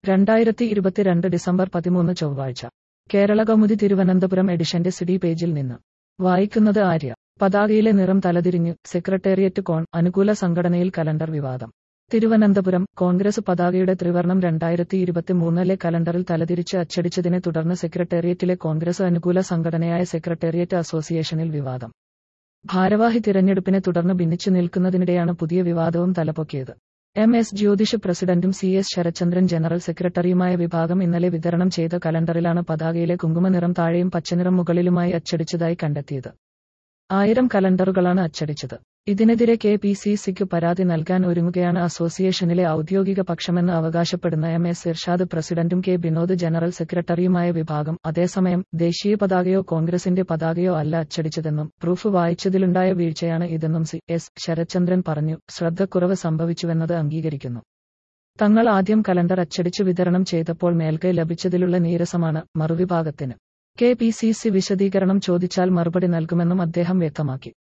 രണ്ടായിരത്തി ഇരുപത്തിരണ്ട് ഡിസംബർ പതിമൂന്ന് ചൊവ്വാഴ്ച കേരള കൗമുദി തിരുവനന്തപുരം എഡിഷന്റെ സിഡി പേജിൽ നിന്ന് വായിക്കുന്നത് ആര്യ പതാകയിലെ നിറം തലതിരിഞ്ഞു സെക്രട്ടേറിയറ്റ് കോൺ അനുകൂല സംഘടനയിൽ കലണ്ടർ വിവാദം തിരുവനന്തപുരം കോൺഗ്രസ് പതാകയുടെ ത്രിവർണം രണ്ടായിരത്തി ഇരുപത്തിമൂന്നിലെ കലണ്ടറിൽ തലതിരിച്ച് അച്ചടിച്ചതിനെ തുടർന്ന് സെക്രട്ടേറിയറ്റിലെ കോൺഗ്രസ് അനുകൂല സംഘടനയായ സെക്രട്ടേറിയറ്റ് അസോസിയേഷനിൽ വിവാദം ഭാരവാഹി തിരഞ്ഞെടുപ്പിനെ തുടർന്ന് ഭിന്നിച്ചു നിൽക്കുന്നതിനിടെയാണ് പുതിയ വിവാദവും തലപൊക്കിയത് എം എസ് ജ്യോതിഷ് പ്രസിഡന്റും സി എസ് ശരചന്ദ്രൻ ജനറൽ സെക്രട്ടറിയുമായ വിഭാഗം ഇന്നലെ വിതരണം ചെയ്ത കലണ്ടറിലാണ് പതാകയിലെ കുങ്കുമനിറം താഴെയും പച്ചനിറം മുകളിലുമായി അച്ചടിച്ചതായി കണ്ടെത്തിയത് ആയിരം കലണ്ടറുകളാണ് അച്ചടിച്ചത് ഇതിനെതിരെ കെ പി സി സിക്ക് പരാതി നൽകാൻ ഒരുങ്ങുകയാണ് അസോസിയേഷനിലെ ഔദ്യോഗിക പക്ഷമെന്ന് അവകാശപ്പെടുന്ന എം എസ് ഇർഷാദ് പ്രസിഡന്റും കെ ബിനോദ് ജനറൽ സെക്രട്ടറിയുമായ വിഭാഗം അതേസമയം ദേശീയ പതാകയോ കോൺഗ്രസിന്റെ പതാകയോ അല്ല അച്ചടിച്ചതെന്നും പ്രൂഫ് വായിച്ചതിലുണ്ടായ വീഴ്ചയാണ് ഇതെന്നും സി എസ് ശരത്ചന്ദ്രൻ പറഞ്ഞു ശ്രദ്ധക്കുറവ് സംഭവിച്ചുവെന്നത് അംഗീകരിക്കുന്നു തങ്ങൾ ആദ്യം കലണ്ടർ അച്ചടിച്ചു വിതരണം ചെയ്തപ്പോൾ മേൽക്കൈ ലഭിച്ചതിലുള്ള നീരസമാണ് മറുവിഭാഗത്തിന് കെ പി സി സി വിശദീകരണം ചോദിച്ചാൽ മറുപടി നൽകുമെന്നും അദ്ദേഹം വ്യക്തമാക്കി